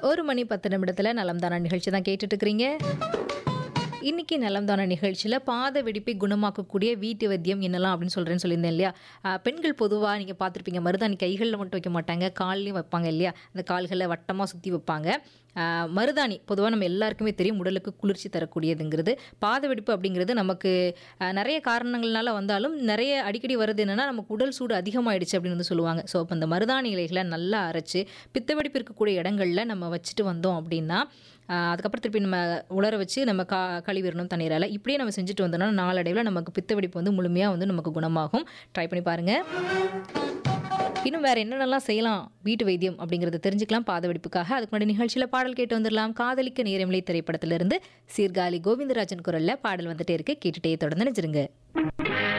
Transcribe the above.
ஒரு மணி பத்து நிமிடத்தில் நலம் தானா நிகழ்ச்சி தான் கேட்டுட்டு இருக்கிறீங்க இன்னைக்கு நலம் தான நிகழ்ச்சியில் பாத வெடிப்பை குணமாக்கக்கூடிய வீட்டு வைத்தியம் என்னலாம் அப்படின்னு சொல்கிறேன்னு சொல்லியிருந்தேன் இல்லையா ஆஹ் பெண்கள் பொதுவாக நீங்கள் பார்த்துருப்பீங்க மருதாணி கைகளில் மட்டும் வைக்க மாட்டாங்க கால்லையும் வைப்பாங்க இல்லையா அந்த கால்களில் வட்டமாக சுற்றி வைப்பாங்க ஆஹ் மருதாணி பொதுவாக நம்ம எல்லாருக்குமே தெரியும் உடலுக்கு குளிர்ச்சி தரக்கூடியதுங்கிறது பாத வெடிப்பு அப்படிங்கிறது நமக்கு ஆஹ் நிறைய காரணங்கள்னால வந்தாலும் நிறைய அடிக்கடி வருது என்னென்னா நமக்கு உடல் சூடு அதிகமாயிடுச்சு அப்படின்னு வந்து சொல்லுவாங்க ஸோ அப்போ இந்த மருதாணி இலைகளை நல்லா அரைச்சு பித்த வெடிப்பு இருக்கக்கூடிய இடங்களில் நம்ம வச்சுட்டு வந்தோம் அப்படின்னா ஆஹ் அதுக்கப்புறம் திருப்பி நம்ம உலர வச்சு நம்ம கா கழுவிடணும் தண்ணீரால் இப்படியே நம்ம செஞ்சுட்டு வந்தோம்னா நாளடைவில் நமக்கு பித்த வெடிப்பு வந்து முழுமையாக வந்து நமக்கு குணமாகும் ட்ரை பண்ணி பாருங்கள் இன்னும் வேற என்னென்னலாம் செய்யலாம் வீட்டு வைத்தியம் அப்படிங்கிறத தெரிஞ்சுக்கலாம் பாத வெடிப்புக்காக அதுக்கு முன்னாடி நிகழ்ச்சியில் பாடல் கேட்டு வந்துடலாம் காதலிக்க நேரமில்லை திரைப்படத்திலிருந்து சீர்காழி கோவிந்தராஜன் குரல்ல பாடல் வந்துட்டே இருக்கு கேட்டுட்டே தொடர்ந்து நினைச்சிருங்க